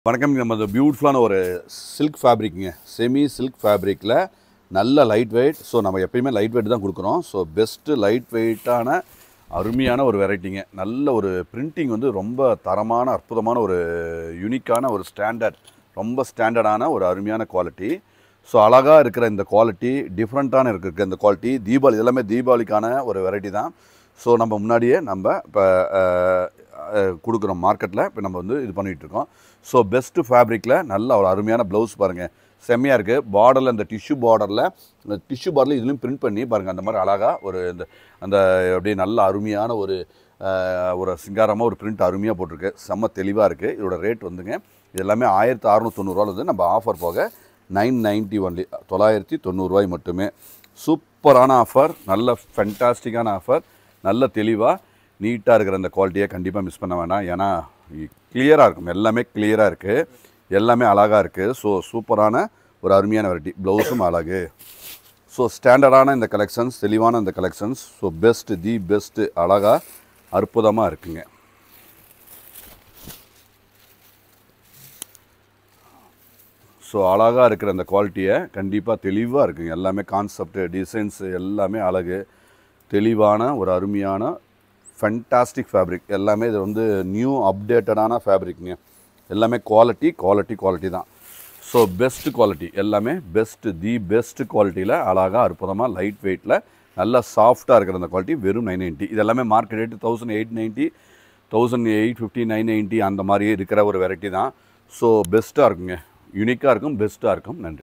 வணக்கம் நம்ம இந்த பியூட்டிஃபுல்லான ஒரு சில்க் ஃபேப்ரிக்குங்க செமி சில்க் ஃபேப்ரிக்கில் நல்ல லைட் வெயிட் ஸோ நம்ம எப்பயுமே லைட் வெயிட் தான் கொடுக்குறோம் ஸோ பெஸ்ட்டு லைட் வெயிட்டான அருமையான ஒரு வெரைட்டிங்க நல்ல ஒரு பிரிண்டிங் வந்து ரொம்ப தரமான அற்புதமான ஒரு யூனிக்கான ஒரு ஸ்டாண்டர்ட் ரொம்ப ஸ்டாண்டர்டான ஒரு அருமையான குவாலிட்டி ஸோ அழகாக இருக்கிற இந்த குவாலிட்டி டிஃப்ரெண்ட்டான இருக்கிற இந்த குவாலிட்டி தீபாவளி இதெல்லாமே தீபாவளிக்கான ஒரு வெரைட்டி தான் ஸோ நம்ம முன்னாடியே நம்ம இப்போ கொடுக்குறோம் மார்க்கெட்டில் இப்போ நம்ம வந்து இது பண்ணிகிட்டு இருக்கோம் ஸோ பெஸ்ட்டு ஃபேப்ரிக்கில் நல்ல ஒரு அருமையான ப்ளவுஸ் பாருங்கள் செம்மையாக இருக்குது பார்டரில் இந்த டிஷ்யூ பார்டரில் இந்த டிஷ்யூ பார்டரில் இதுலையும் பிரிண்ட் பண்ணி பாருங்கள் அந்த மாதிரி அழகாக ஒரு இந்த அந்த அப்படியே நல்ல அருமையான ஒரு அஹ், ஒரு சிங்காரமாக ஒரு பிரிண்ட் அருமையாக போட்டிருக்கு செம்ம தெளிவாக இருக்குது இதோட ரேட் வந்துங்க இது எல்லாமே ஆயிரத்து அறநூத்தொண்ணூறுவா வந்து நம்ம ஆஃபர் போக நைன் நைன்ட்டி ஒன்லி தொள்ளாயிரத்தி தொண்ணூறுரூவாய் மட்டுமே சூப்பரான ஆஃபர் நல்ல ஃபென்டாஸ்டிக்கான ஆஃபர் நல்ல தெளிவாக நீட்டாக இருக்கிற அந்த குவாலிட்டியை கண்டிப்பாக மிஸ் பண்ண வேண்டாம் ஏன்னா கிளியராக இருக்கும் எல்லாமே கிளியராக இருக்குது எல்லாமே அழகாக இருக்குது ஸோ சூப்பரான ஒரு அருமையான வெரைட்டி ப்ளவுஸும் அழகு ஸோ ஸ்டாண்டர்டான இந்த கலெக்ஷன்ஸ் தெளிவான இந்த collections so best the best அழகாக அற்புதமாக இருக்குங்க ஸோ அழகாக இருக்கிற அந்த குவாலிட்டியை கண்டிப்பாக தெளிவாக இருக்குங்க எல்லாமே கான்செப்ட் டிசைன்ஸ் எல்லாமே அழகு தெளிவான ஒரு அருமையான ஃபென்டாஸ்டிக் ஃபேப்ரிக் எல்லாமே இது வந்து நியூ அப்டேட்டடான ஃபேப்ரிக்ங்க எல்லாமே குவாலிட்டி குவாலிட்டி குவாலிட்டி தான் ஸோ பெஸ்ட் குவாலிட்டி எல்லாமே பெஸ்ட்டு தி பெஸ்ட் குவாலிட்டியில் அழகாக அற்புதமாக லைட் வெயிட்டில் நல்லா சாஃப்டாக இருக்கிற அந்த குவாலிட்டி வெறும் நைன் நைன்ட்டி இது எல்லாமே market rate thousand eight ninety thousand eight fifty nine ninety அந்த மாதிரியே இருக்கிற ஒரு வெரைட்டி தான் ஸோ பெஸ்ட்டாக இருக்குங்க யூனிக்காக இருக்கும் பெஸ்ட்டாக இருக்கும் நன்றி